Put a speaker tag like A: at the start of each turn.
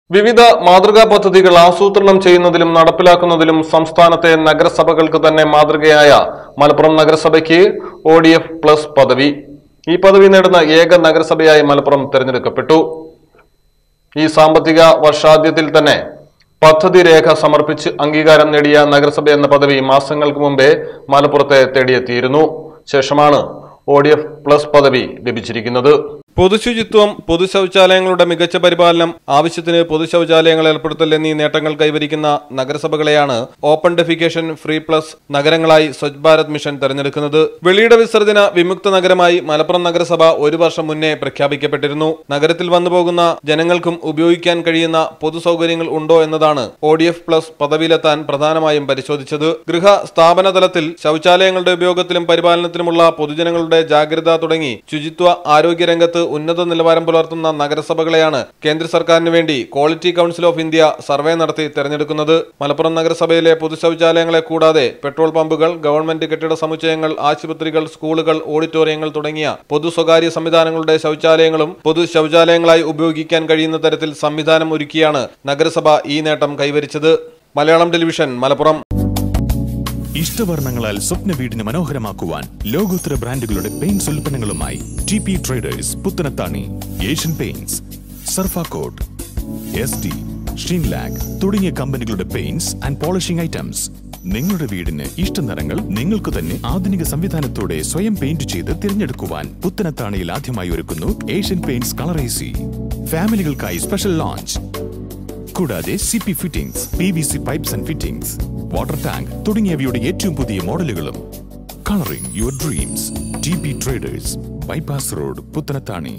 A: വിവിധ മാതൃകാ പദ്ധതികൾ ആസൂത്രണം ചെയ്യുന്നതിലും നടപ്പിലാക്കുന്നതിലും സംസ്ഥാനത്തെ നഗരസഭകൾക്ക് തന്നെ മാതൃകയായ മലപ്പുറം നഗരസഭയ്ക്ക് ഒ ഡി എഫ് പ്ലസ് പദവി ഈ പദവി നേടുന്ന ഏക നഗരസഭയായി മലപ്പുറം തെരഞ്ഞെടുക്കപ്പെട്ടു ഈ സാമ്പത്തിക വർഷാദ്യത്തിൽ തന്നെ പദ്ധതി രേഖ സമർപ്പിച്ച് അംഗീകാരം നേടിയ നഗരസഭ എന്ന പദവി മാസങ്ങൾക്ക് മുമ്പേ മലപ്പുറത്തെ തേടിയെത്തിയിരുന്നു ശേഷമാണ് ഒ ഡി എഫ് പ്ലസ് പദവി ലഭിച്ചിരിക്കുന്നത് പൊതുശുചിത്വം പൊതു ശൗചാലയങ്ങളുടെ മികച്ച പരിപാലനം ആവശ്യത്തിന് പൊതു ശൗചാലയങ്ങൾ ഏർപ്പെടുത്തൽ എന്നീ നേട്ടങ്ങൾ കൈവരിക്കുന്ന നഗരസഭകളെയാണ് ഓപ്പൺ ഡെഫിക്കേഷൻ ഫ്രീ പ്ലസ് നഗരങ്ങളായി സ്വച്ഛ് ഭാരത് മിഷൻ തെരഞ്ഞെടുക്കുന്നത് വെളിയുടെ വിസർജന വിമുക്ത നഗരമായി മലപ്പുറം നഗരസഭ ഒരു വർഷം മുന്നേ പ്രഖ്യാപിക്കപ്പെട്ടിരുന്നു നഗരത്തിൽ വന്നുപോകുന്ന ജനങ്ങൾക്കും ഉപയോഗിക്കാൻ കഴിയുന്ന പൊതു സൗകര്യങ്ങൾ ഉണ്ടോ എന്നതാണ് ഒ ഡി എഫ് പ്ലസ് പദവിയിലെത്താൻ പ്രധാനമായും പരിശോധിച്ചത് ഗൃഹ സ്ഥാപന തലത്തിൽ ശൗചാലയങ്ങളുടെ ഉപയോഗത്തിലും പരിപാലനത്തിലുമുള്ള പൊതുജനങ്ങളുടെ ജാഗ്രത തുടങ്ങി ശുചിത്വ ആരോഗ്യ രംഗത്ത് ഉന്നത നിലവാരം പുലർത്തുന്ന നഗരസഭകളെയാണ് കേന്ദ്ര സർക്കാരിന് വേണ്ടി quality council of India survey നടത്തി തെരഞ്ഞെടുക്കുന്നത് മലപ്പുറം നഗരസഭയിലെ പൊതു ശൗചാലയങ്ങളെ കൂടാതെ പെട്രോൾ പമ്പുകൾ ഗവൺമെന്റ് കെട്ടിട സമുച്ചയങ്ങൾ ആശുപത്രികൾ സ്കൂളുകൾ ഓഡിറ്റോറിയങ്ങൾ തുടങ്ങിയ പൊതു സ്വകാര്യ സംവിധാനങ്ങളുടെ ശൗചാലയങ്ങളും പൊതു ശൗചാലയങ്ങളായി ഉപയോഗിക്കാൻ കഴിയുന്ന തരത്തിൽ സംവിധാനം ഒരുക്കിയാണ് നഗരസഭ ഈ നേട്ടം കൈവരിച്ചത് മലയാളം ടെലിവിഷൻ മലപ്പുറം
B: ഇഷ്ടവർണ്ണങ്ങളാൽ സ്വപ്ന വീടിന് മനോഹരമാക്കുവാൻ ലോകോത്തര ബ്രാൻഡുകളുടെ പെയിന്റ്സ് ഉൽപ്പന്നങ്ങളുമായി T P traders Puthanathani Asian paints Surfacoat S D Sheenlac തുടങ്ങിയ കമ്പനികളുടെ പെയിന്റ്സ് ആൻഡ് പോളിഷിംഗ് ഐറ്റംസ് നിങ്ങളുടെ വീടിന് ഇഷ്ട നിറങ്ങൾ നിങ്ങൾക്ക് തന്നെ ആധുനിക സംവിധാനത്തോടെ സ്വയം പെയിന്റ് ചെയ്ത് തിരഞ്ഞെടുക്കുവാൻ പുത്തനത്താണിയിൽ ആദ്യമായി ഒരുക്കുന്നു Asian paints colour A C ഫാമിലികൾക്കായി സ്പെഷ്യൽ ലോഞ്ച് കൂടാതെ C P fittings P V C pipes and fittings water tank തുടങ്ങിയവയുടെ ഏറ്റവും പുതിയ മോഡലുകളും colouring your dreams T P traders bypass road Puthanathani